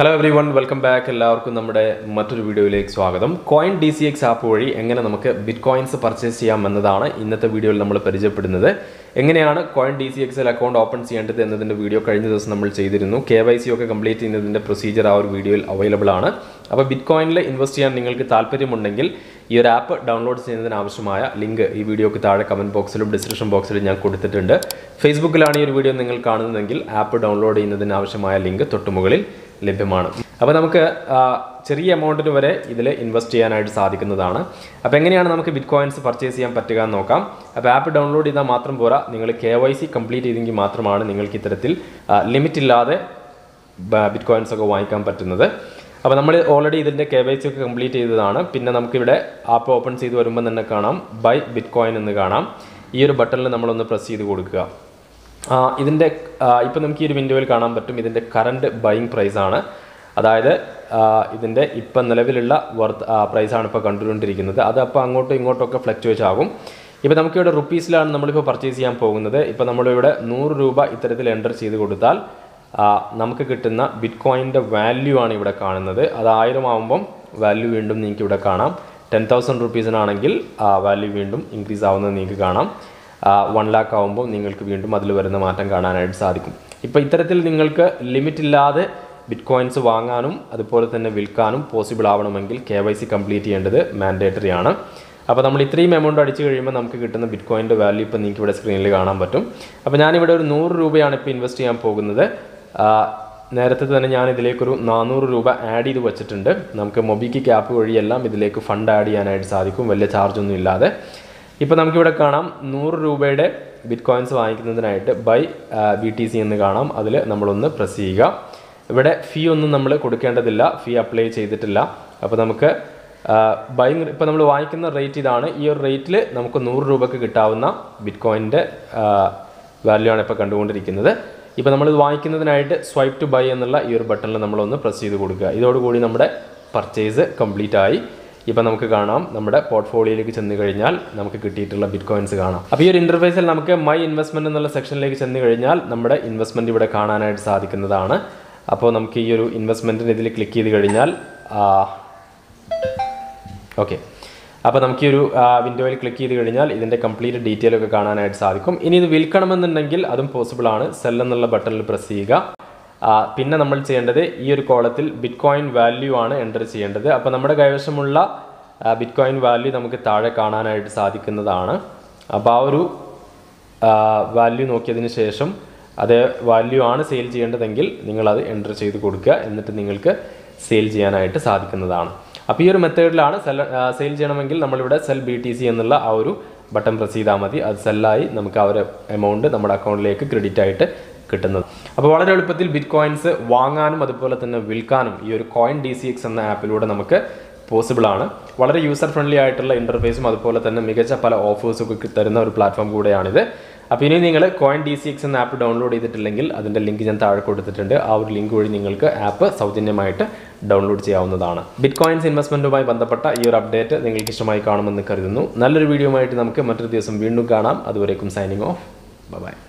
hello everyone welcome back എല്ലാവർക്കും നമ്മുടെ മറ്റൊരു വീഡിയോയിലേക്ക് സ്വാഗതം coin D C X app വഴി എങ്ങനെ നമുക്ക് ബിറ്റ് കോയിൻസ് പർച്ചേസ് ചെയ്യാം എന്നതാണ് ഇന്നത്തെ വീഡിയോയിൽ നമ്മൾ പരിചയപ്പെടുന്നത് എങ്ങനെയാണ് കോയിൻ ഡി സി എക്സിൽ അക്കൗണ്ട് ഓപ്പൺ ചെയ്യേണ്ടത് എന്നതിൻ്റെ വീഡിയോ കഴിഞ്ഞ ദിവസം നമ്മൾ ചെയ്തിരുന്നു കെ വൈ സി ഒക്കെ കംപ്ലീറ്റ് ചെയ്യുന്നതിൻ്റെ പ്രൊസീജിയർ ആ ഒരു വീഡിയോയിൽ അവൈലബിൾ ആണ് അപ്പോൾ ബിറ്റ് കോയിനിൽ ഇൻവെസ്റ്റ് ചെയ്യാൻ നിങ്ങൾക്ക് താല്പര്യമുണ്ടെങ്കിൽ ഈ ഒരു ആപ്പ് ഡൗൺലോഡ് ചെയ്യുന്നതിന് ആവശ്യമായ ലിങ്ക് ഈ വീഡിയോക്ക് താഴെ കമൻറ്റ് ബോക്സിലും ഡിസ്ക്രിപ്ഷൻ ബോക്സിലും ഞാൻ കൊടുത്തിട്ടുണ്ട് ഫേസ്ബുക്കിലാണ് ഈ ഒരു വീഡിയോ നിങ്ങൾ കാണുന്നതെങ്കിൽ ആപ്പ് ഡൗൺലോഡ് ചെയ്യുന്നതിന് ആവശ്യമായ ലിങ്ക് തൊട്ടുമുകളിൽ ലഭ്യമാണ് അപ്പോൾ നമുക്ക് ആ, ചെറിയ എമൗണ്ടിന് വരെ ഇതിൽ ഇൻവെസ്റ്റ് ചെയ്യാനായിട്ട് സാധിക്കുന്നതാണ് അപ്പോൾ എങ്ങനെയാണ് നമുക്ക് ബിറ്റ് കോയിൻസ് പർച്ചേസ് ചെയ്യാൻ പറ്റുക എന്ന് നോക്കാം അപ്പോൾ ആപ്പ് ഡൗൺലോഡ് ചെയ്താൽ മാത്രം പോരാ നിങ്ങൾ കെ വൈ സി കംപ്ലീറ്റ് ചെയ്തെങ്കിൽ മാത്രമാണ് നിങ്ങൾക്ക് ഇത്തരത്തിൽ ലിമിറ്റ് ഇല്ലാതെ ബിറ്റ് കോയിൻസ് ഒക്കെ വാങ്ങിക്കാൻ പറ്റുന്നത് അപ്പോൾ നമ്മൾ ഓൾറെഡി ഇതിൻ്റെ കെ വൈ സി ഒക്കെ കംപ്ലീറ്റ് ചെയ്തതാണ് പിന്നെ നമുക്കിവിടെ ആപ്പ് ഓപ്പൺ ചെയ്ത് വരുമ്പോൾ തന്നെ കാണാം ബൈ ബിറ്റ് കോയിൻ എന്ന് കാണാം ഈ ഒരു ബട്ടണിൽ നമ്മളൊന്ന് പ്രസ് ചെയ്ത് കൊടുക്കുക ആ, ഇതിൻ്റെ ഇപ്പം നമുക്ക് ഈ ഒരു വിൻഡോയിൽ കാണാൻ പറ്റും ഇതിൻ്റെ കറണ്ട് ബൈയിങ് പ്രൈസ് ആണ് അതായത് ആ, ഇതിൻ്റെ ഇപ്പം നിലവിലുള്ള വർത്ത് പ്രൈസാണ് ഇപ്പോൾ കണ്ടുകൊണ്ടിരിക്കുന്നത് അത് അപ്പോൾ അങ്ങോട്ടും ഇങ്ങോട്ടും ഒക്കെ ഫ്ലക്ച്വേറ്റ് ആകും ഇപ്പോൾ നമുക്കിവിടെ റുപ്പീസിലാണ് നമ്മളിപ്പോൾ പർച്ചേസ് ചെയ്യാൻ പോകുന്നത് ഇപ്പോൾ നമ്മളിവിടെ നൂറ് രൂപ ഇത്തരത്തിൽ എൻ്റർ ചെയ്ത് കൊടുത്താൽ ആ, നമുക്ക് കിട്ടുന്ന ബിറ്റ് കോയിൻ്റെ വാല്യൂ ആണ് ഇവിടെ കാണുന്നത് അത് ആയിരം ആകുമ്പം വാല്യൂ വീണ്ടും നിങ്ങൾക്ക് ഇവിടെ കാണാം ടെൻ തൗസൻഡ് റുപ്പീസിനാണെങ്കിൽ വാല്യൂ വീണ്ടും ഇൻക്രീസ് ആവുന്നത് നിങ്ങൾക്ക് കാണാം വൺ ലാക്ക് ആകുമ്പോൾ നിങ്ങൾക്ക് വീണ്ടും അതിൽ വരുന്ന മാറ്റം കാണാനായിട്ട് സാധിക്കും ഇപ്പോൾ ഇത്തരത്തിൽ നിങ്ങൾക്ക് ലിമിറ്റ് ഇല്ലാതെ ബിറ്റ് കോയിൻസ് വാങ്ങാനും അതുപോലെ തന്നെ വിൽക്കാനും പോസിബിൾ ആവണമെങ്കിൽ കെ വൈ സി കംപ്ലീറ്റ് ചെയ്യേണ്ടത് മാൻഡേറ്ററി ആണ് അപ്പോൾ നമ്മൾ ഇത്രയും എമൗണ്ട് അടിച്ചു കഴിയുമ്പോൾ നമുക്ക് കിട്ടുന്ന ബിറ്റ് കോയിൻ്റെ വാല്യൂ ഇപ്പോൾ നിങ്ങൾക്ക് ഇവിടെ സ്ക്രീനിൽ കാണാൻ പറ്റും അപ്പോൾ ഞാനിവിടെ ഒരു നൂറ് രൂപയാണ് ഇപ്പോൾ ഇൻവെസ്റ്റ് ചെയ്യാൻ പോകുന്നത് ആ, നേരത്തെ തന്നെ ഞാൻ ഇതിലേക്കൊരു നാനൂറ് രൂപ ആഡ് ചെയ്ത് വെച്ചിട്ടുണ്ട് നമുക്ക് മൊബിക്ക് ആപ്പ് വഴിയെല്ലാം ഇതിലേക്ക് ഫണ്ട് ആഡ് ചെയ്യാനായിട്ട് സാധിക്കും വലിയ ചാർജൊന്നും ഇല്ലാതെ ഇപ്പോൾ നമുക്കിവിടെ കാണാം നൂറ് രൂപയുടെ ബിറ്റ് കോയിൻസ് വാങ്ങിക്കുന്നതിനായിട്ട് ബൈ ബി ടി സി എന്ന് കാണാം അതിൽ നമ്മളൊന്ന് പ്രസ് ചെയ്യുക ഇവിടെ ഫീ ഒന്നും നമ്മൾ കൊടുക്കേണ്ടതില്ല ഫീ അപ്ലൈ ചെയ്തിട്ടില്ല അപ്പോൾ നമുക്ക് ബൈങ് ഇപ്പോൾ നമ്മൾ വാങ്ങിക്കുന്ന റേറ്റ് ഇതാണ് ഈ ഒരു റേറ്റിൽ നമുക്ക് നൂറ് രൂപക്ക് കിട്ടാവുന്ന ബിറ്റ് കോയിൻ്റെ വാല്യൂ ആണ് ഇപ്പോൾ കണ്ടുകൊണ്ടിരിക്കുന്നത് ഇപ്പോൾ നമ്മളിത് വാങ്ങിക്കുന്നതിനായിട്ട് സ്വൈപ്പ് ടു ബൈ എന്നുള്ള ഈ ഒരു ബട്ടണിൽ നമ്മളൊന്ന് പ്രസ് ചെയ്ത് കൊടുക്കുക ഇതോടുകൂടി നമ്മുടെ പർച്ചേസ് കംപ്ലീറ്റ് ആയി ഇപ്പം നമുക്ക് കാണാം നമ്മുടെ പോർട്ട്ഫോളിയോയിലേക്ക് ചെന്ന് കഴിഞ്ഞാൽ നമുക്ക് കിട്ടിയിട്ടുള്ള ബിറ്റ് കോയിൻസ് കാണാം അപ്പോൾ ഈ ഒരു ഇൻ്റർഫേസിൽ നമുക്ക് മൈ ഇൻവെസ്റ്റ്മെൻറ്റ് എന്നുള്ള സെക്ഷനിലേക്ക് ചെന്ന് കഴിഞ്ഞാൽ നമ്മുടെ ഇൻവെസ്റ്റ്മെൻറ്റ് ഇവിടെ കാണാനായിട്ട് സാധിക്കുന്നതാണ് അപ്പോൾ നമുക്ക് ഈ ഒരു ഇൻവെസ്റ്റ്മെൻറ്റിന് ഇതിൽ ക്ലിക്ക് ചെയ്ത് കഴിഞ്ഞാൽ ഓക്കെ അപ്പോൾ നമുക്ക് ഈ ഒരു വിൻഡോയിൽ ക്ലിക്ക് ചെയ്ത് കഴിഞ്ഞാൽ ഇതിൻ്റെ കംപ്ലീറ്റ് ഡീറ്റെയിൽ ഒക്കെ കാണാനായിട്ട് സാധിക്കും ഇനി ഇത് വിൽക്കണമെന്നുണ്ടെങ്കിൽ അതും പോസിബിൾ ആണ് സെൽ എന്നുള്ള ബട്ടണിൽ പ്രസ് ചെയ്യുക ആ, പിന്നെ നമ്മൾ ചെയ്യേണ്ടത് ഈ ഒരു കോളത്തിൽ ബിറ്റ് കോയിൻ വാല്യൂ ആണ് എൻ്റർ ചെയ്യേണ്ടത് അപ്പോൾ നമ്മുടെ കൈവശമുള്ള ബിറ്റ് കോയിൻ വാല്യൂ നമുക്ക് താഴെ കാണാനായിട്ട് സാധിക്കുന്നതാണ് അപ്പോൾ ആ ഒരു വാല്യൂ നോക്കിയതിന് ശേഷം അതേ വാല്യൂ ആണ് സെയിൽ ചെയ്യേണ്ടതെങ്കിൽ നിങ്ങളത് എൻ്റർ ചെയ്ത് കൊടുക്കുക എന്നിട്ട് നിങ്ങൾക്ക് സെയിൽ ചെയ്യാനായിട്ട് സാധിക്കുന്നതാണ് അപ്പോൾ ഈ ഒരു മെത്തേഡിലാണ് സെൽ സെയിൽ ചെയ്യണമെങ്കിൽ നമ്മളിവിടെ സെൽ ബി ടി സി എന്നുള്ള ആ ഒരു ബട്ടൺ പ്രസ് ചെയ്താൽ മതി അത് സെല്ലായി നമുക്ക് ആ ഒരു എമൗണ്ട് നമ്മുടെ അക്കൗണ്ടിലേക്ക് ക്രെഡിറ്റ് ആയിട്ട് കിട്ടുന്നത് അപ്പോൾ വളരെ എളുപ്പത്തിൽ ബിറ്റ് കോയിൻസ് വാങ്ങാനും അതുപോലെ തന്നെ വിൽക്കാനും ഈ ഒരു കോയിൻ ഡി സി എക്സ് എന്ന ആപ്പിലൂടെ നമുക്ക് പോസിബിൾ ആണ് വളരെ യൂസർ ഫ്രണ്ട്ലി ആയിട്ടുള്ള ഇന്റർഫേസും അതുപോലെ തന്നെ മികച്ച പല ഓഫേഴ്സും ഒക്കെ തരുന്ന ഒരു പ്ലാറ്റ്ഫോം കൂടെയാണിത് അപ്പോൾ ഇനി നിങ്ങൾ കോയിൻ ഡി സി എക്സ് എന്ന ആപ്പ് ഡൗൺലോഡ് ചെയ്തിട്ടില്ലെങ്കിൽ അതിൻ്റെ ലിങ്ക് ഞാൻ താഴെ കൊടുത്തിട്ടുണ്ട് ആ ഒരു ലിങ്ക് വഴി നിങ്ങൾക്ക് ആപ്പ് സൗജന്യമായിട്ട് ഡൗൺലോഡ് ചെയ്യാവുന്നതാണ് ബിറ്റ് കോയിൻസ് ഇൻവെസ്റ്റ്മെൻറ്റുമായി ബന്ധപ്പെട്ട ഈ ഒരു അപ്ഡേറ്റ് നിങ്ങൾക്ക് ഇഷ്ടമായി കാണുമെന്ന് കരുതുന്നു നല്ലൊരു വീഡിയോ ആയിട്ട് നമുക്ക് മറ്റൊരു ദിവസം വീണ്ടും കാണാം അതുവരേക്കും സൈനിങ് ഓഫ് ബൈ